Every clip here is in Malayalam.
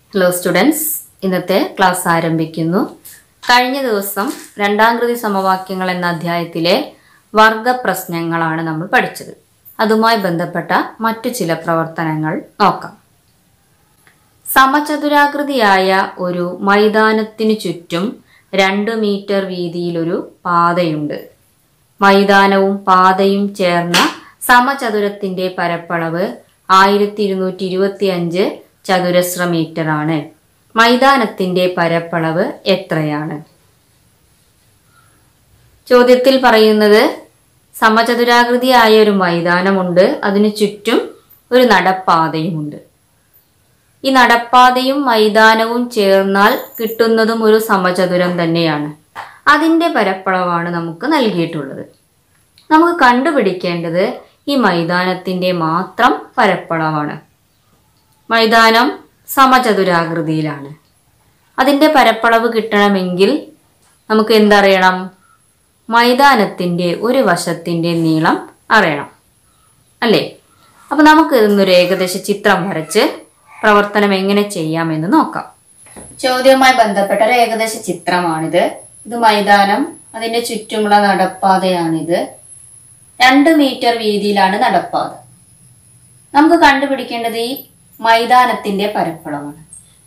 ഹലോ സ്റ്റുഡൻസ് ഇന്നത്തെ ക്ലാസ് ആരംഭിക്കുന്നു കഴിഞ്ഞ ദിവസം രണ്ടാം കൃതി സമവാക്യങ്ങൾ എന്ന അധ്യായത്തിലെ വർഗ പ്രശ്നങ്ങളാണ് നമ്മൾ പഠിച്ചത് അതുമായി ബന്ധപ്പെട്ട മറ്റു ചില പ്രവർത്തനങ്ങൾ നോക്കാം സമചതുരാകൃതിയായ ഒരു മൈതാനത്തിനു ചുറ്റും രണ്ട് മീറ്റർ വീതിയിലൊരു പാതയുണ്ട് മൈതാനവും പാതയും ചേർന്ന സമചതുരത്തിന്റെ പരപ്പളവ് ആയിരത്തി ഇരുന്നൂറ്റി ഇരുപത്തി അഞ്ച് ചതുരശ്ര മീറ്റർ ആണ് മൈതാനത്തിന്റെ പരപ്പളവ് എത്രയാണ് ചോദ്യത്തിൽ പറയുന്നത് സമചതുരാകൃതിയായ ഒരു മൈതാനമുണ്ട് അതിനു ചുറ്റും ഒരു നടപ്പാതയുമുണ്ട് ഈ നടപ്പാതയും മൈതാനവും ചേർന്നാൽ കിട്ടുന്നതും ഒരു സമചതുരം തന്നെയാണ് അതിൻ്റെ പരപ്പളവാണ് നമുക്ക് നൽകിയിട്ടുള്ളത് നമുക്ക് കണ്ടുപിടിക്കേണ്ടത് ഈ മൈതാനത്തിൻ്റെ മാത്രം പരപ്പളവാണ് മൈതാനം സമചതുരാകൃതിയിലാണ് അതിൻ്റെ പരപ്പളവ് കിട്ടണമെങ്കിൽ നമുക്ക് എന്തറിയണം മൈതാനത്തിൻ്റെ ഒരു വശത്തിൻ്റെ നീളം അറിയണം അല്ലേ അപ്പോൾ നമുക്ക് ഇതൊന്നൊരു ഏകദേശ ചിത്രം വരച്ച് പ്രവർത്തനം എങ്ങനെ ചെയ്യാമെന്ന് നോക്കാം ചോദ്യവുമായി ബന്ധപ്പെട്ട ഒരു ഏകദേശ ചിത്രമാണിത് ഇത് മൈതാനം അതിന്റെ ചുറ്റുമുള്ള നടപ്പാതയാണിത് രണ്ട് മീറ്റർ വീതിയിലാണ് നടപ്പാത നമുക്ക് കണ്ടുപിടിക്കേണ്ടത് ഈ മൈതാനത്തിന്റെ പരപ്പളവാണ്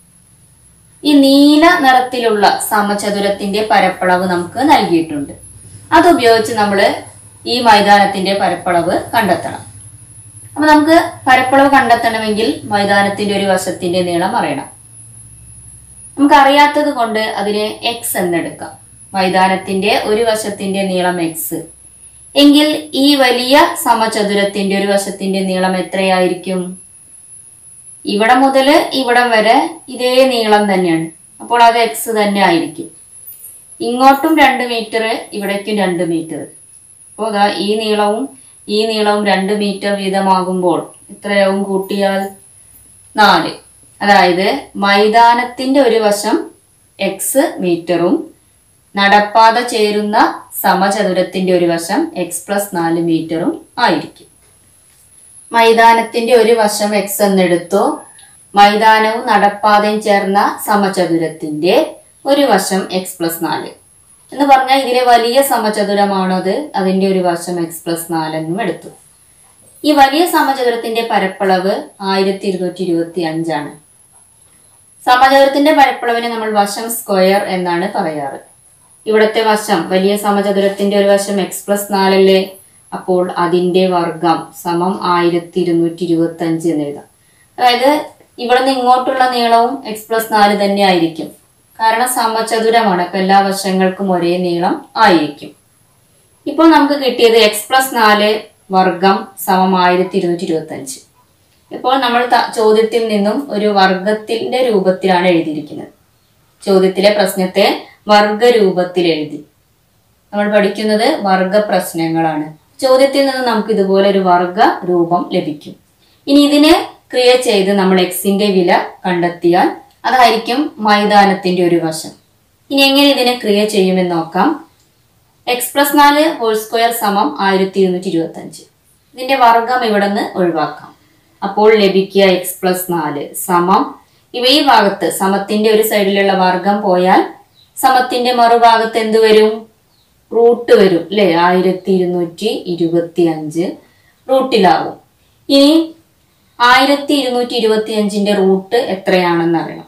ഈ നീല നിറത്തിലുള്ള സമചതുരത്തിന്റെ പരപ്പളവ് നമുക്ക് നൽകിയിട്ടുണ്ട് അതുപയോഗിച്ച് നമ്മൾ ഈ മൈതാനത്തിന്റെ പരപ്പളവ് കണ്ടെത്തണം അപ്പൊ നമുക്ക് പരപ്പളവ് കണ്ടെത്തണമെങ്കിൽ മൈതാനത്തിന്റെ ഒരു വശത്തിന്റെ നീളം അറിയണം നമുക്ക് അറിയാത്തത് കൊണ്ട് അതിനെ എക്സ് എന്നെടുക്കാം മൈതാനത്തിന്റെ ഒരു വശത്തിന്റെ നീളം എക്സ് എങ്കിൽ ഈ വലിയ സമചതുരത്തിന്റെ ഒരു വശത്തിന്റെ നീളം എത്രയായിരിക്കും ഇവിടെ മുതൽ ഇവിടം വരെ ഇതേ നീളം തന്നെയാണ് അപ്പോൾ അത് എക്സ് തന്നെ ആയിരിക്കും ഇങ്ങോട്ടും രണ്ട് മീറ്റർ ഇവിടേക്കും രണ്ട് മീറ്റർ അപ്പോൾ അതാ ഈ നീളവും ഈ നീളവും രണ്ട് മീറ്റർ വീതമാകുമ്പോൾ എത്രയാവും കൂട്ടിയാൽ നാല് അതായത് മൈതാനത്തിന്റെ ഒരു വശം എക്സ് മീറ്ററും നടപ്പാത ചേരുന്ന സമചതുരത്തിന്റെ ഒരു വശം എക്സ് പ്ലസ് നാല് മീറ്ററും ആയിരിക്കും മൈതാനത്തിന്റെ ഒരു വശം എക്സ് എന്നെടുത്തു മൈതാനവും നടപ്പാതയും ചേർന്ന സമചതുരത്തിന്റെ ഒരു വശം എക്സ് പ്ലസ് നാല് എന്ന് പറഞ്ഞാൽ ഇതിലെ വലിയ സമചതുരമാണത് അതിന്റെ ഒരു വശം എക്സ് പ്ലസ് നാലെന്നും എടുത്തു ഈ വലിയ സമചതുരത്തിന്റെ പരപ്പളവ് ആയിരത്തി ഇരുന്നൂറ്റി ഇരുപത്തി അഞ്ചാണ് സമചതുരത്തിന്റെ പരപ്പളവിനെ നമ്മൾ വശം സ്ക്വയർ എന്നാണ് പറയാറ് ഇവിടുത്തെ വശം വലിയ സമചതുരത്തിന്റെ ഒരു വശം എക്സ് പ്ലസ് നാലല്ലേ അപ്പോൾ അതിന്റെ വർഗം സമം ആയിരത്തി ഇരുന്നൂറ്റി ഇരുപത്തി അഞ്ച് എന്ന് എഴുതാം അതായത് ഇവിടെ നിന്ന് ഇങ്ങോട്ടുള്ള നീളവും എക്സ് പ്ലസ് നാല് തന്നെ ആയിരിക്കും കാരണം സമചതുരമാണ് അപ്പൊ എല്ലാ വശങ്ങൾക്കും ഒരേ നീളം ആയിരിക്കും ഇപ്പോൾ നമുക്ക് കിട്ടിയത് എക്സ് പ്ലസ് നാല് വർഗം സമം ആയിരത്തി ഇരുന്നൂറ്റി ഇരുപത്തി അഞ്ച് ഇപ്പോൾ നമ്മൾ ത- ചോദ്യത്തിൽ നിന്നും ഒരു വർഗത്തിന്റെ രൂപത്തിലാണ് എഴുതിയിരിക്കുന്നത് ചോദ്യത്തിലെ പ്രശ്നത്തെ വർഗ രൂപത്തിൽ എഴുതി നമ്മൾ പഠിക്കുന്നത് വർഗ പ്രശ്നങ്ങളാണ് ചോദ്യത്തിൽ നിന്ന് നമുക്ക് ഇതുപോലെ ഒരു വർഗ രൂപം ലഭിക്കും ഇനി ഇതിനെ ക്രിയ ചെയ്ത് നമ്മൾ എക്സിന്റെ വില കണ്ടെത്തിയാൽ അതായിരിക്കും മൈതാനത്തിന്റെ ഒരു വശം ഇനി എങ്ങനെ ഇതിനെ ക്രിയ ചെയ്യുമെന്ന് നോക്കാം എക്സ് പ്ലസ് നാല് ഹോൾ സ്ക്വയർ സമം ആയിരത്തി ഇരുന്നൂറ്റി ഇരുപത്തി അഞ്ച് ഇതിന്റെ വർഗം ഇവിടെ നിന്ന് ഒഴിവാക്കാം അപ്പോൾ ലഭിക്കുക എക്സ് പ്ലസ് നാല് സമം ഇവ ഈ ഭാഗത്ത് സമത്തിന്റെ ഒരു സൈഡിലുള്ള വർഗം പോയാൽ സമത്തിന്റെ മറുഭാഗത്ത് എന്ത് വരും റൂട്ട് വരും അല്ലെ ആയിരത്തി ഇരുന്നൂറ്റി ഇരുപത്തി അഞ്ച് റൂട്ടിലാവും ഇനി ആയിരത്തി ഇരുന്നൂറ്റി ഇരുപത്തി അഞ്ചിന്റെ റൂട്ട് എത്രയാണെന്ന് അറിയണം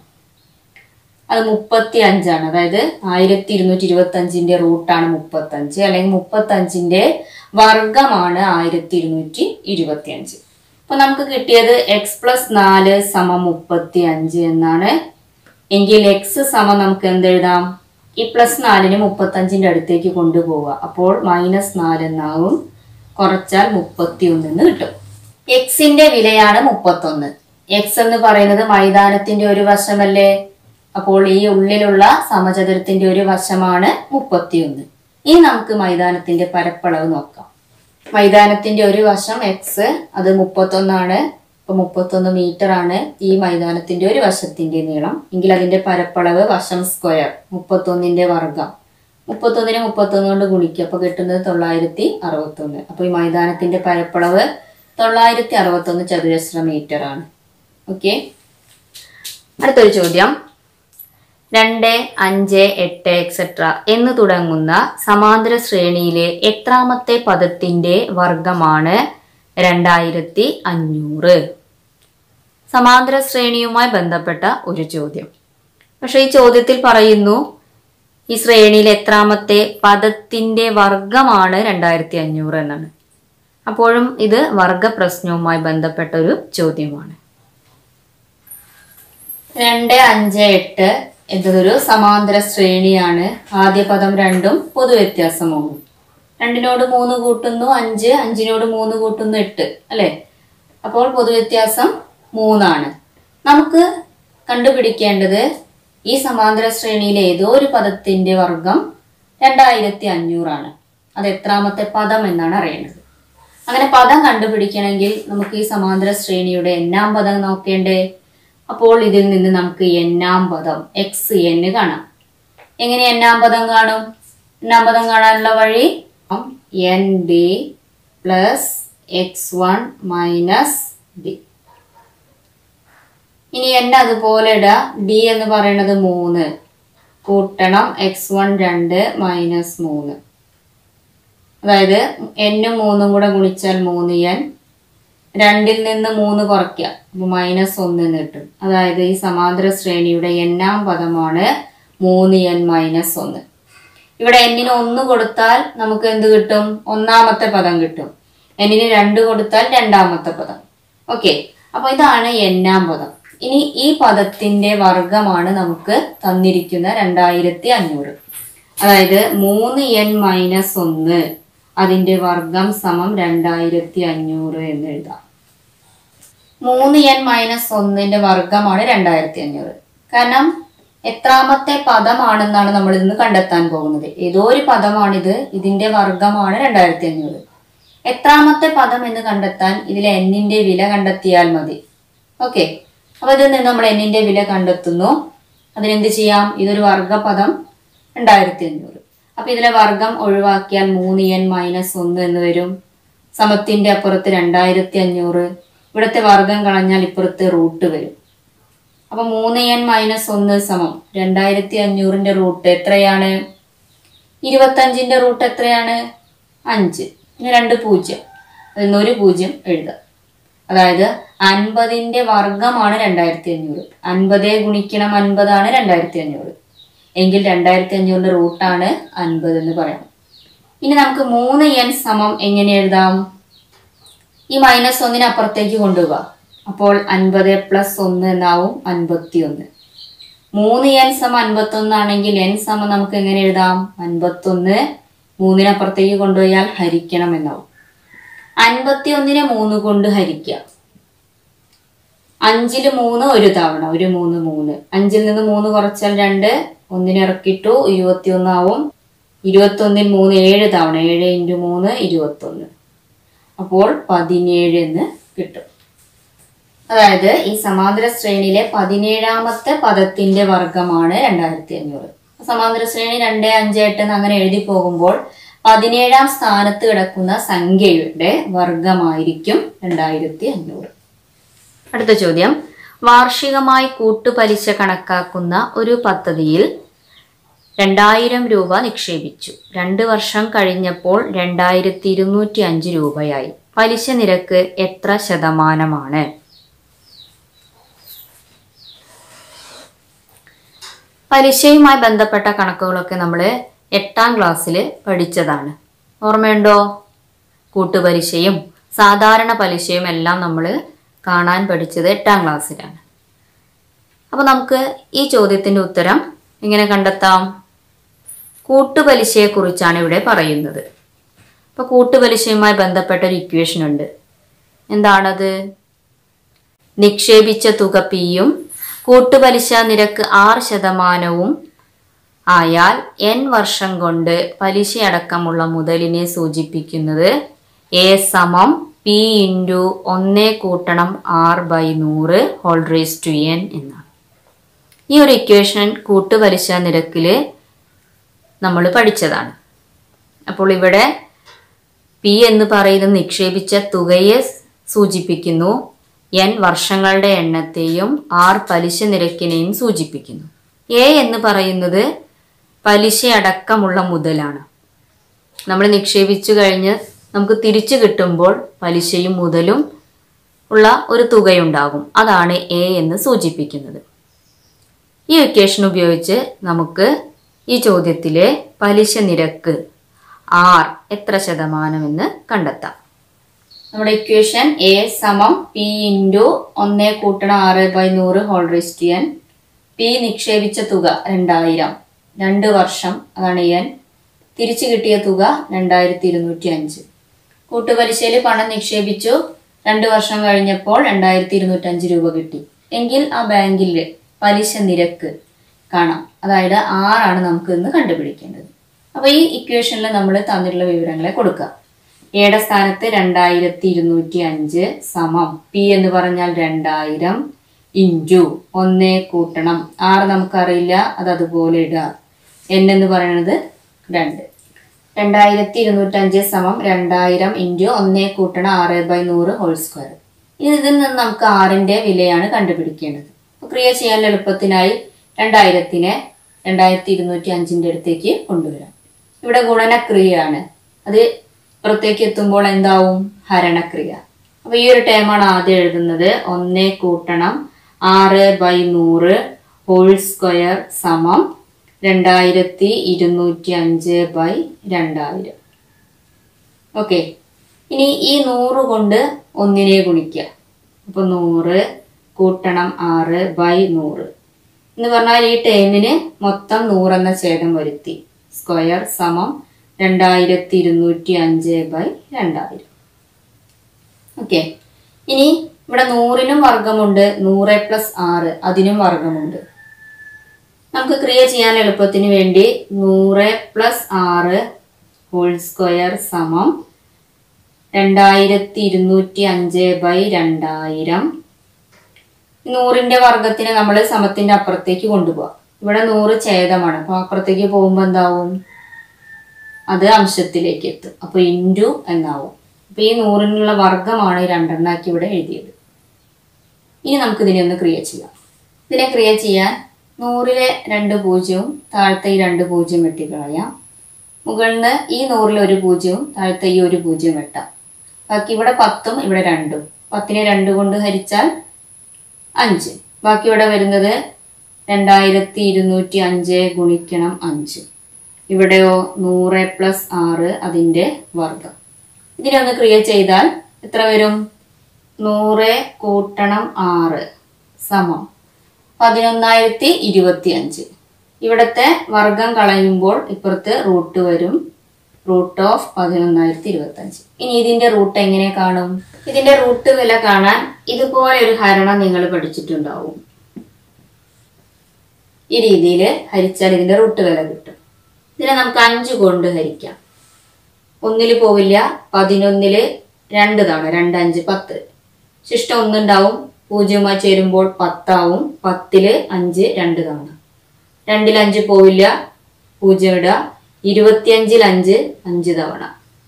അത് മുപ്പത്തി അഞ്ചാണ് അതായത് ആയിരത്തി ഇരുന്നൂറ്റി ഇരുപത്തി അഞ്ചിന്റെ റൂട്ടാണ് മുപ്പത്തി അഞ്ച് അല്ലെങ്കിൽ മുപ്പത്തി അഞ്ചിന്റെ വർഗമാണ് ആയിരത്തി ഇരുന്നൂറ്റി ഇരുപത്തി അഞ്ച് അപ്പൊ നമുക്ക് കിട്ടിയത് എക്സ് പ്ലസ് നാല് സമം മുപ്പത്തി അഞ്ച് എന്നാണ് എങ്കിൽ എക്സ് സമം നമുക്ക് എന്തെഴുതാം ഈ പ്ലസ് നാലിന് മുപ്പത്തി അഞ്ചിന്റെ അടുത്തേക്ക് കൊണ്ടുപോവുക അപ്പോൾ മൈനസ് നാല് എന്നാവും കുറച്ചാൽ മുപ്പത്തി ഒന്ന് കിട്ടും എക്സിന്റെ വിലയാണ് മുപ്പത്തൊന്ന് എക്സ് എന്ന് പറയുന്നത് മൈതാനത്തിന്റെ ഒരു വശമല്ലേ അപ്പോൾ ഈ ഉള്ളിലുള്ള സമചതുരത്തിന്റെ ഒരു വശമാണ് മുപ്പത്തിയൊന്ന് ഇനി നമുക്ക് മൈതാനത്തിന്റെ പരപ്പളവ് നോക്കാം മൈതാനത്തിന്റെ ഒരു വശം എക്സ് അത് മുപ്പത്തൊന്നാണ് ഇപ്പൊ മുപ്പത്തൊന്ന് മീറ്റർ ആണ് ഈ മൈതാനത്തിന്റെ ഒരു വശത്തിന്റെ നീളം എങ്കിൽ അതിന്റെ പരപ്പളവ് വശം സ്ക്വയർ മുപ്പത്തൊന്നിന്റെ വർഗം മുപ്പത്തൊന്നിന് മുപ്പത്തൊന്ന് കൊണ്ട് ഗുണിക്കുക അപ്പൊ കിട്ടുന്നത് തൊള്ളായിരത്തി അറുപത്തൊന്ന് അപ്പൊ ഈ മൈതാനത്തിന്റെ പരപ്പളവ് തൊള്ളായിരത്തി അറുപത്തൊന്ന് ചതുരശ്ര മീറ്റർ ആണ് ഓക്കെ അടുത്തൊരു ചോദ്യം രണ്ട് അഞ്ച് എട്ട് എക്സെട്ര എന്ന് തുടങ്ങുന്ന സമാന്തര ശ്രേണിയിലെ എത്രാമത്തെ പദത്തിന്റെ വർഗമാണ് രണ്ടായിരത്തി അഞ്ഞൂറ് സമാന്തര ശ്രേണിയുമായി ബന്ധപ്പെട്ട ഒരു ചോദ്യം പക്ഷെ ഈ ചോദ്യത്തിൽ പറയുന്നു ഈ ശ്രേണിയിൽ എത്രാമത്തെ പദത്തിന്റെ വർഗമാണ് രണ്ടായിരത്തി അഞ്ഞൂറ് എന്നാണ് അപ്പോഴും ഇത് വർഗ പ്രശ്നവുമായി ബന്ധപ്പെട്ട ഒരു ചോദ്യമാണ് രണ്ട് അഞ്ച് എട്ട് എന്നതൊരു സമാന്തര ശ്രേണിയാണ് ആദ്യ പദം രണ്ടും പൊതുവ്യത്യാസം മൂന്നും രണ്ടിനോട് മൂന്ന് കൂട്ടുന്നു അഞ്ച് അഞ്ചിനോട് മൂന്ന് കൂട്ടുന്നു എട്ട് അല്ലെ അപ്പോൾ പൊതുവ്യത്യാസം മൂന്നാണ് നമുക്ക് കണ്ടുപിടിക്കേണ്ടത് ഈ സമാന്തര ശ്രേണിയിലെ ഏതോ ഒരു പദത്തിന്റെ വർഗം രണ്ടായിരത്തി അഞ്ഞൂറാണ് അത് എത്രാമത്തെ പദം എന്നാണ് അറിയേണ്ടത് അങ്ങനെ പദം കണ്ടുപിടിക്കണമെങ്കിൽ നമുക്ക് ഈ സമാന്തര ശ്രേണിയുടെ എണ്ണാം പദം നോക്കേണ്ടേ അപ്പോൾ ഇതിൽ നിന്ന് നമുക്ക് എണ്ണാം പദം എക്സ് എന്ന് കാണാം എങ്ങനെ എണ്ണാം പദം കാണും എണ്ണാം പദം കാണാനുള്ള വഴി N D plus X one minus D ഇനി എൻ അതുപോലെ ഇടുക ഡി എന്ന് പറയുന്നത് മൂന്ന് കൂട്ടണം എക്സ് വൺ രണ്ട് മൈനസ് മൂന്ന് അതായത് എന്നും മൂന്നും കൂടെ ഗുണിച്ചാൽ മൂന്ന് എൻ രണ്ടിൽ നിന്ന് മൂന്ന് കുറയ്ക്കുക അപ്പൊ മൈനസ് ഒന്ന് എന്ന് കിട്ടും അതായത് ഈ സമാന്തര ശ്രേണിയുടെ എണ്ണാം പദമാണ് മൂന്ന് എൻ മൈനസ് ഒന്ന് ഇവിടെ എന്നിന് ഒന്ന് കൊടുത്താൽ നമുക്ക് എന്ത് കിട്ടും ഒന്നാമത്തെ പദം കിട്ടും എന്നിന് രണ്ട് കൊടുത്താൽ രണ്ടാമത്തെ പദം ഓക്കെ അപ്പൊ ഇതാണ് എണ്ണാം പദം ഇനി ഈ പദത്തിന്റെ വർഗമാണ് നമുക്ക് തന്നിരിക്കുന്ന രണ്ടായിരത്തി അഞ്ഞൂറ് അതായത് മൂന്ന് എൻ മൈനസ് ഒന്ന് അതിന്റെ വർഗം സമം രണ്ടായിരത്തി അഞ്ഞൂറ് എന്ന് എഴുതാം മൂന്ന് എൻ മൈനസ് ഒന്നിന്റെ വർഗമാണ് രണ്ടായിരത്തി അഞ്ഞൂറ് കാരണം എത്രാമത്തെ പദമാണെന്നാണ് നമ്മൾ ഇന്ന് കണ്ടെത്താൻ പോകുന്നത് ഏതോ ഒരു പദമാണിത് ഇതിന്റെ വർഗമാണ് രണ്ടായിരത്തി അഞ്ഞൂറ് എത്രാമത്തെ പദം എന്ന് കണ്ടെത്താൻ ഇതിൽ എന്നിന്റെ വില കണ്ടെത്തിയാൽ മതി ഓക്കെ അപ്പൊ ഇതിൽ നിന്ന് നമ്മൾ എന്നിന്റെ വില കണ്ടെത്തുന്നു അതിനെന്ത് ചെയ്യാം ഇതൊരു വർഗപദം രണ്ടായിരത്തി അഞ്ഞൂറ് അപ്പൊ ഇതിലെ വർഗം ഒഴിവാക്കിയാൽ മൂന്ന് എൻ മൈനസ് ഒന്ന് എന്ന് വരും സമത്തിന്റെ അപ്പുറത്ത് രണ്ടായിരത്തി അഞ്ഞൂറ് ഇവിടുത്തെ വർഗം കളഞ്ഞാൽ ഇപ്പുറത്ത് റൂട്ട് വരും അപ്പൊ മൂന്ന് എൻ മൈനസ് ഒന്ന് സമം രണ്ടായിരത്തി അഞ്ഞൂറിന്റെ റൂട്ട് എത്രയാണ് ഇരുപത്തഞ്ചിന്റെ റൂട്ട് എത്രയാണ് അഞ്ച് പിന്നെ രണ്ട് പൂജ്യം അതിൽ നിന്ന് ഒരു പൂജ്യം എഴുതാം അതായത് അൻപതിന്റെ വർഗമാണ് രണ്ടായിരത്തി അഞ്ഞൂറ് അൻപതേ ഗുണിക്കണം അൻപതാണ് രണ്ടായിരത്തി അഞ്ഞൂറ് എങ്കിൽ രണ്ടായിരത്തി അഞ്ഞൂറിന്റെ റൂട്ടാണ് അൻപത് എന്ന് പറയാം ഇനി നമുക്ക് മൂന്ന് എൻ സമം എങ്ങനെ എഴുതാം ഈ മൈനസ് ഒന്നിന് അപ്പുറത്തേക്ക് കൊണ്ടുപോകാം അപ്പോൾ അൻപത് പ്ലസ് ഒന്ന് എന്നാവും അൻപത്തി ഒന്ന് മൂന്ന് എൻ സമം അൻപത്തി ഒന്നാണെങ്കിൽ എൻ സമം നമുക്ക് എങ്ങനെ എഴുതാം അൻപത്തി ഒന്ന് മൂന്നിനപ്പുറത്തേക്ക് കൊണ്ടുപോയാൽ ഹരിക്കണം എന്നാവും അൻപത്തി ഒന്നിനെ മൂന്ന് കൊണ്ട് ഹരിക്കുക അഞ്ചില് മൂന്ന് ഒരു തവണ ഒരു മൂന്ന് മൂന്ന് അഞ്ചിൽ നിന്ന് മൂന്ന് കുറച്ചാൽ രണ്ട് ഒന്നിന് ഇറക്കിട്ടു ഇരുപത്തി ഒന്നാവും ഇരുപത്തി ഒന്നിൽ മൂന്ന് ഏഴ് തവണ ഏഴ് ഇൻറ്റു മൂന്ന് ഇരുപത്തി ഒന്ന് അപ്പോൾ പതിനേഴ് എന്ന് കിട്ടും അതായത് ഈ സമാന്തര ശ്രേണിയിലെ പതിനേഴാമത്തെ പദത്തിന്റെ വർഗമാണ് രണ്ടായിരത്തി അഞ്ഞൂറ് സമാന്തര ശ്രേണി രണ്ട് അഞ്ച് എട്ട് എന്ന് അങ്ങനെ എഴുതി പോകുമ്പോൾ പതിനേഴാം സ്ഥാനത്ത് കിടക്കുന്ന സംഖ്യയുടെ വർഗമായിരിക്കും രണ്ടായിരത്തി അഞ്ഞൂറ് അടുത്ത ചോദ്യം വാർഷികമായി കൂട്ടുപലിശ കണക്കാക്കുന്ന ഒരു പദ്ധതിയിൽ രണ്ടായിരം രൂപ നിക്ഷേപിച്ചു രണ്ട് വർഷം കഴിഞ്ഞപ്പോൾ രണ്ടായിരത്തി ഇരുന്നൂറ്റി അഞ്ച് രൂപയായി പലിശ നിരക്ക് എത്ര ശതമാനമാണ് പലിശയുമായി ബന്ധപ്പെട്ട കണക്കുകളൊക്കെ നമ്മൾ എട്ടാം ക്ലാസ്സിൽ പഠിച്ചതാണ് ഓർമ്മയുണ്ടോ കൂട്ടുപലിശയും സാധാരണ പലിശയും എല്ലാം നമ്മൾ കാണാൻ പഠിച്ചത് എട്ടാം ക്ലാസ്സിലാണ് അപ്പോൾ നമുക്ക് ഈ ചോദ്യത്തിൻ്റെ ഉത്തരം എങ്ങനെ കണ്ടെത്താം കൂട്ടുപലിശയെക്കുറിച്ചാണ് ഇവിടെ പറയുന്നത് അപ്പോൾ കൂട്ടുപലിശയുമായി ബന്ധപ്പെട്ട ഒരു ഇക്വേഷൻ ഉണ്ട് എന്താണത് നിക്ഷേപിച്ച തുക പിയും കൂട്ടുപലിശ നിരക്ക് ആറ് ശതമാനവും ആയാൽ എൻ വർഷം കൊണ്ട് പലിശയടക്കമുള്ള മുതലിനെ സൂചിപ്പിക്കുന്നത് എ സമം പി ഇൻറ്റു ഒന്നേ കൂട്ടണം ആർ ബൈ നൂറ് ഹോൾ റേസ് ടു എൻ എന്നാണ് ഈ ഒരു ഇക്വേഷൻ കൂട്ടുപലിശ നിരക്കിൽ നമ്മൾ പഠിച്ചതാണ് അപ്പോൾ ഇവിടെ പി എന്ന് പറയുന്നത് നിക്ഷേപിച്ച തുകയെ സൂചിപ്പിക്കുന്നു എൻ വർഷങ്ങളുടെ എണ്ണത്തെയും ആർ പലിശ നിരക്കിനെയും സൂചിപ്പിക്കുന്നു എ എന്ന് പറയുന്നത് പലിശ അടക്കമുള്ള മുതലാണ് നമ്മൾ നിക്ഷേപിച്ചു കഴിഞ്ഞ് നമുക്ക് തിരിച്ചു കിട്ടുമ്പോൾ പലിശയും മുതലും ഉള്ള ഒരു തുകയുണ്ടാകും അതാണ് എ എന്ന് സൂചിപ്പിക്കുന്നത് ഈ ഇക്വേഷൻ ഉപയോഗിച്ച് നമുക്ക് ഈ ചോദ്യത്തിലെ പലിശ നിരക്ക് ആർ എത്ര ശതമാനമെന്ന് കണ്ടെത്താം നമ്മുടെ ഇക്വേഷൻ എ സമം പി ഇൻറ്റു ഒന്ന് കൂട്ടണം ആറ് ബൈ നൂറ് ഹോൾ റേസ്റ്റ് എൻ പി നിക്ഷേപിച്ച തുക രണ്ടായിരം രണ്ട് വർഷം അതാണ് എൻ തിരിച്ചു കിട്ടിയ തുക രണ്ടായിരത്തി ഇരുന്നൂറ്റി അഞ്ച് കൂട്ടുപലിശയിൽ പണം നിക്ഷേപിച്ചു രണ്ട് വർഷം കഴിഞ്ഞപ്പോൾ രണ്ടായിരത്തി ഇരുന്നൂറ്റഞ്ച് രൂപ കിട്ടി എങ്കിൽ ആ ബാങ്കിൽ പലിശ നിരക്ക് കാണാം അതായത് ആറാണ് നമുക്ക് ഇന്ന് കണ്ടുപിടിക്കേണ്ടത് അപ്പൊ ഈ ഇക്വേഷനിൽ നമ്മൾ തന്നിട്ടുള്ള വിവരങ്ങളെ കൊടുക്കുക എയുടെ സ്ഥാനത്ത് രണ്ടായിരത്തി ഇരുന്നൂറ്റി അഞ്ച് സമം പി എന്ന് പറഞ്ഞാൽ രണ്ടായിരം ഇൻറ്റു ഒന്നേ കൂട്ടണം ആറ് നമുക്കറിയില്ല അത് അതുപോലെ ഇടുക എൻ എന്ന് പറയുന്നത് രണ്ട് രണ്ടായിരത്തി ഇരുന്നൂറ്റഞ്ച് സമം രണ്ടായിരം ഇൻറ്റു ഒന്നേ കൂട്ടണം ആറ് ബൈ നൂറ് ഹോൾ സ്ക്വയർ ഇനി ഇതിൽ നിന്ന് നമുക്ക് ആറിന്റെ വിലയാണ് കണ്ടുപിടിക്കേണ്ടത് അപ്പോൾ ക്രിയ ചെയ്യാൻ എളുപ്പത്തിനായി രണ്ടായിരത്തിനെ രണ്ടായിരത്തി ഇരുന്നൂറ്റി അഞ്ചിന്റെ അടുത്തേക്ക് കൊണ്ടുവരാം ഇവിടെ ഗുണനക്രിയയാണ് അത് പുറത്തേക്ക് എത്തുമ്പോൾ എന്താവും ഹരണക്രിയ അപ്പൊ ഈ ഒരു ടേമാണ് ആദ്യം എഴുതുന്നത് ഒന്നേ കൂട്ടണം ആറ് ബൈ നൂറ് ഹോൾ സ്ക്വയർ സമം രണ്ടായിരത്തി ഇരുന്നൂറ്റി അഞ്ച് ബൈ രണ്ടായിരം ഓക്കെ ഇനി ഈ നൂറ് കൊണ്ട് ഒന്നിനെ ഗുണിക്കുക അപ്പൊ നൂറ് കൂട്ടണം ആറ് ബൈ നൂറ് എന്ന് പറഞ്ഞാൽ ഈ ടേമിന് മൊത്തം നൂറെന്ന ഛേദം വരുത്തി സ്ക്വയർ സമം രണ്ടായിരത്തി ഇരുന്നൂറ്റി അഞ്ച് ബൈ രണ്ടായിരം ഓക്കെ ഇനി ഇവിടെ നൂറിനും വർഗമുണ്ട് നൂറ് പ്ലസ് ആറ് അതിനും വർഗമുണ്ട് നമുക്ക് ക്രിയ ചെയ്യാൻ എളുപ്പത്തിന് വേണ്ടി നൂറ് പ്ലസ് ആറ് ഹോൾ സ്ക്വയർ സമം രണ്ടായിരത്തി ഇരുന്നൂറ്റി അഞ്ച് ബൈ രണ്ടായിരം നൂറിന്റെ വർഗത്തിന് നമ്മൾ സമത്തിന്റെ അപ്പുറത്തേക്ക് കൊണ്ടുപോകാം ഇവിടെ നൂറ് ഛേദമാണ് അപ്പൊ അപ്പുറത്തേക്ക് പോകുമ്പോൾ എന്താവും അത് അംശത്തിലേക്ക് എത്തും അപ്പൊ ഇൻറ്റു എന്നാവും അപ്പൊ ഈ നൂറിനുള്ള വർഗമാണ് ഈ രണ്ടെണ്ണാക്കി ഇവിടെ എഴുതിയത് ഇനി നമുക്ക് ഇതിനെ ഒന്ന് ക്രിയ ചെയ്യാം ഇതിനെ ക്രിയ ചെയ്യാൻ നൂറിലെ രണ്ട് പൂജ്യവും താഴത്തെ ഈ രണ്ട് പൂജ്യം വെട്ടിക്കളയാം മുകളിൽ നിന്ന് ഈ നൂറിൽ ഒരു പൂജ്യവും താഴത്തെ ഈ ഒരു പൂജ്യം വെട്ടാം ബാക്കി ഇവിടെ പത്തും ഇവിടെ രണ്ടും പത്തിനെ രണ്ട് കൊണ്ട് ഹരിച്ചാൽ അഞ്ച് ബാക്കി ഇവിടെ വരുന്നത് രണ്ടായിരത്തി ഇരുന്നൂറ്റി അഞ്ച് ഗുണിക്കണം അഞ്ച് ഇവിടെയോ നൂറ് പ്ലസ് ആറ് അതിൻ്റെ വർഗം ഇതിനെ ഒന്ന് ക്രിയ ചെയ്താൽ എത്ര വരും നൂറ് കൂട്ടണം ആറ് സമം പതിനൊന്നായിരത്തി ഇരുപത്തി അഞ്ച് ഇവിടുത്തെ വർഗം കളയുമ്പോൾ ഇപ്പുറത്ത് റൂട്ട് വരും റൂട്ട് ഓഫ് പതിനൊന്നായിരത്തി ഇരുപത്തി അഞ്ച് ഇനി ഇതിന്റെ റൂട്ട് എങ്ങനെ കാണും ഇതിന്റെ റൂട്ട് വില കാണാൻ ഇതുപോലെ ഒരു ഹരണം നിങ്ങൾ പഠിച്ചിട്ടുണ്ടാവും ഈ രീതിയിൽ ഹരിച്ചാൽ ഇതിന്റെ റൂട്ട് വില കിട്ടും ഇതിനെ നമുക്ക് അഞ്ച് കൊണ്ട് ഹരിക്കാം ഒന്നില് പോവില്ല പതിനൊന്നില് രണ്ട് തവണ രണ്ട് അഞ്ച് പത്ത് ശിഷ്ടം ഒന്നുണ്ടാവും പൂജ്യമായി ചേരുമ്പോൾ പത്താവും പത്തില് അഞ്ച് രണ്ട് തവണ രണ്ടിൽ അഞ്ച് പോവില്ല പൂജ്യം ഇടുക ഇരുപത്തിയഞ്ചിൽ അഞ്ച് അഞ്ച് തവണ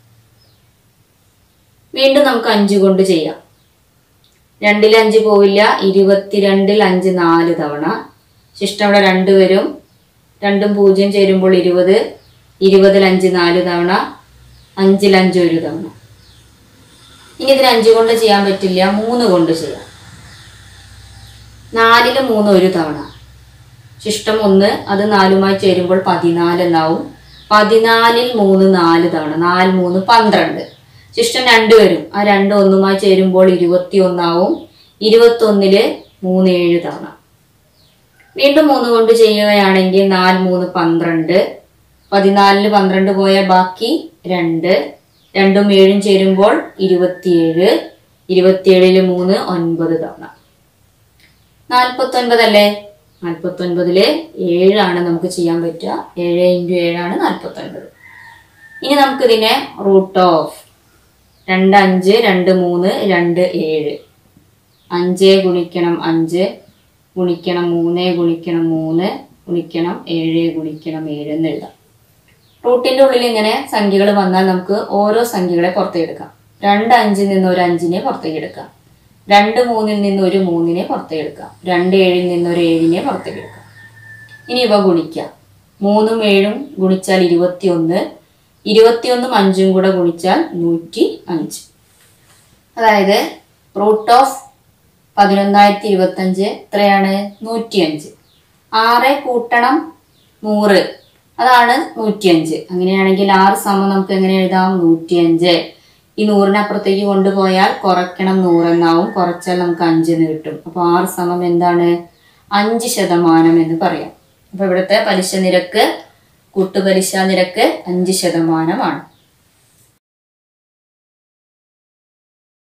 വീണ്ടും നമുക്ക് അഞ്ച് കൊണ്ട് ചെയ്യാം രണ്ടിൽ അഞ്ച് പോവില്ല ഇരുപത്തിരണ്ടിൽ അഞ്ച് നാല് തവണ ശിഷ്ടം ഇവിടെ രണ്ട് വരും രണ്ടും പൂജ്യം ചേരുമ്പോൾ ഇരുപത് ഇരുപതിൽ അഞ്ച് നാല് തവണ അഞ്ചിൽ അഞ്ച് ഒരു തവണ ഇനി ഇതിന് അഞ്ച് കൊണ്ട് ചെയ്യാൻ പറ്റില്ല മൂന്ന് കൊണ്ട് ചെയ്യാം നാലില് മൂന്ന് ഒരു തവണ ശിഷ്ടം ഒന്ന് അത് നാലുമായി ചേരുമ്പോൾ പതിനാല് എന്നാവും പതിനാലിൽ മൂന്ന് നാല് തവണ നാല് മൂന്ന് പന്ത്രണ്ട് ശിഷ്ടം രണ്ട് വരും ആ രണ്ട് ഒന്നുമായി ചേരുമ്പോൾ ഇരുപത്തി ഒന്നാവും ഇരുപത്തി ഒന്നില് മൂന്ന് ഏഴ് തവണ വീണ്ടും മൂന്ന് കൊണ്ട് ചെയ്യുകയാണെങ്കിൽ നാല് മൂന്ന് പന്ത്രണ്ട് പതിനാലില് പന്ത്രണ്ട് പോയാൽ ബാക്കി രണ്ട് രണ്ടും ഏഴും ചേരുമ്പോൾ ഇരുപത്തിയേഴ് ഇരുപത്തിയേഴില് മൂന്ന് ഒൻപത് തവണ നാൽപ്പത്തി ഒൻപതല്ലേ നാൽപ്പത്തി ഒൻപതില് ഏഴാണ് നമുക്ക് ചെയ്യാൻ പറ്റുക ഏഴ് ഇൻറ്റു ഏഴാണ് നാൽപ്പത്തി ഒൻപത് ഇനി നമുക്കിതിനെ റൂട്ട് ഓഫ് രണ്ട് അഞ്ച് രണ്ട് മൂന്ന് രണ്ട് ഏഴ് അഞ്ച് ഗുണിക്കണം അഞ്ച് ഗുണിക്കണം മൂന്ന് ഗുണിക്കണം മൂന്ന് ഗുണിക്കണം ഏഴ് ഗുണിക്കണം ഏഴ് എന്ന് എഴുതാം റൂട്ടിന്റെ ഉള്ളിൽ ഇങ്ങനെ സംഖ്യകൾ വന്നാൽ നമുക്ക് ഓരോ സംഖ്യകളെ പുറത്തേക്ക് എടുക്കാം രണ്ട് അഞ്ചിൽ നിന്ന് ഒരു അഞ്ചിനെ പുറത്തേക്ക് എടുക്കാം രണ്ട് മൂന്നിൽ നിന്ന് ഒരു മൂന്നിനെ പുറത്തേക്ക് എടുക്കാം രണ്ട് ഏഴിൽ നിന്ന് ഒരു ഏഴിനെ പുറത്തേക്ക് എടുക്കാം ഇനി ഇവ ഗുണിക്കാം മൂന്നും ഏഴും ഗുണിച്ചാൽ ഇരുപത്തിയൊന്ന് ഇരുപത്തിയൊന്നും അഞ്ചും കൂടെ ഗുണിച്ചാൽ നൂറ്റി അഞ്ച് അതായത് റൂട്ട് ഓഫ് പതിനൊന്നായിരത്തി ഇരുപത്തഞ്ച് എത്രയാണ് നൂറ്റിയഞ്ച് ആറ് കൂട്ടണം നൂറ് അതാണ് നൂറ്റിയഞ്ച് അങ്ങനെയാണെങ്കിൽ ആറ് സമം നമുക്ക് എങ്ങനെ എഴുതാം നൂറ്റിയഞ്ച് ഈ നൂറിനപ്പുറത്തേക്ക് കൊണ്ടുപോയാൽ കുറയ്ക്കണം നൂറെന്നാവും കുറച്ചാൽ നമുക്ക് അഞ്ചെന്ന് കിട്ടും അപ്പോൾ ആറ് സമം എന്താണ് അഞ്ച് ശതമാനം എന്ന് പറയാം അപ്പോൾ ഇവിടുത്തെ പലിശ നിരക്ക് കൂട്ടുപലിശ നിരക്ക് അഞ്ച് ശതമാനമാണ്